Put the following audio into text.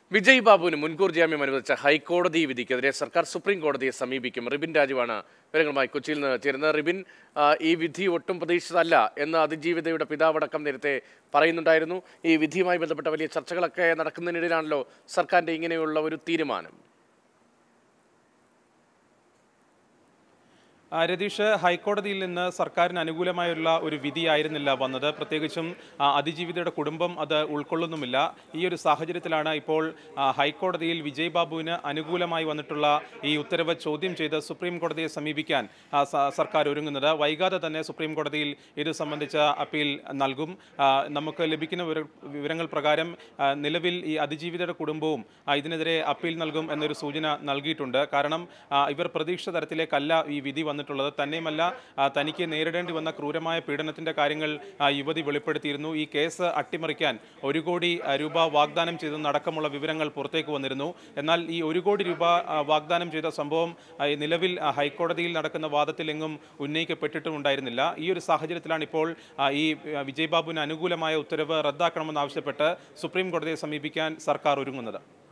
വിജയ് ബാബുവിന് മുൻകൂർ ജാമ്യം അനുവദിച്ച ഹൈക്കോടതി വിധിക്കെതിരെ സർക്കാർ സുപ്രീം കോടതിയെ സമീപിക്കും റിബിൻ രാജുവാണ് വിവരങ്ങളുമായി കൊച്ചിയിൽ നിന്ന് ചേരുന്നത് റിബിൻ ആ, ഈ വിധി ഒട്ടും പ്രതീക്ഷിച്ചതല്ല എന്ന് അതിജീവിതയുടെ പിതാവടക്കം നേരത്തെ പറയുന്നുണ്ടായിരുന്നു ഈ വിധിയുമായി ബന്ധപ്പെട്ട വലിയ ചർച്ചകളൊക്കെ നടക്കുന്നതിനിടയിലാണല്ലോ സർക്കാരിന്റെ ഇങ്ങനെയുള്ള ഒരു തീരുമാനം ആ, രതീഷ് ഹൈക്കോടതിയിൽ നിന്ന് സർക്കാരിന് അനുകൂലമായുള്ള ഒരു വിധിയായിരുന്നില്ല വന്നത് പ്രത്യേകിച്ചും ആ, അതിജീവിതയുടെ കുടുംബം അത് ഉൾക്കൊള്ളുന്നുമില്ല ഈ ഒരു സാഹചര്യത്തിലാണ് ഇപ്പോൾ ആ, ഹൈക്കോടതിയിൽ വിജയ് ബാബുവിന് അനുകൂലമായി വന്നിട്ടുള്ള ഈ ഉത്തരവ് ചോദ്യം ചെയ്ത് സുപ്രീം കോടതിയെ സമീപിക്കാൻ ആ, സ- സർക്കാർ ഒരുങ്ങുന്നത് വൈകാതെ തന്നെ സുപ്രീം കോടതിയിൽ ഇത് സംബന്ധിച്ച അപ്പീൽ നൽകും ആ, നമുക്ക് ലഭിക്കുന്ന വിവര- വിവരങ്ങൾ പ്രകാരം ആ, നിലവിൽ ഈ അതിജീവിതയുടെ കുടുംബവും ആ, ഇതിനെതിരെ അപ്പീൽ നൽകും എന്നൊരു സൂചന നൽകിയിട്ടുണ്ട് കാരണം ആ, ഇവർ പ്രതീക്ഷിച്ച തരത്തിലേക്കല്ല ഈ വിധി വന്നിട്ടുള്ളത് തന്നെയുമല്ല ആ, തനിക്ക് നേരിടേണ്ടി വന്ന ക്രൂരമായ പീഡനത്തിന്റെ കാര്യങ്ങൾ ആ, യുവതി വെളിപ്പെടുത്തിയിരുന്നു ഈ കേസ് അട്ടിമറിക്കാൻ ഒരു കോടി ആ, രൂപ വാഗ്ദാനം ചെയ്തെന്നടക്കമുള്ള വിവരങ്ങൾ പുറത്തേക്ക് വന്നിരുന്നു എന്നാൽ ഈ ഒരു കോടി രൂപ ആ, വാഗ്ദാനം ചെയ്ത സംഭവം ആ, ഈ നിലവിൽ ആ, ഹൈക്കോടതിയിൽ നടക്കുന്ന വാദത്തിലെങ്ങും ഉന്നയിക്കപ്പെട്ടിട്ടും ഉണ്ടായിരുന്നില്ല ഈ ഒരു സാഹചര്യത്തിലാണ് ഇപ്പോൾ ആ, ഈ ആ, വിജയ് ബാബുവിന് അനുകൂലമായ ഉത്തരവ് റദ്ദാക്കണമെന്നാവശ്യപ്പെട്ട് സുപ്രീം കോടതിയെ സമീപിക്കാൻ സർക്കാർ ഒരുങ്ങുന്നത്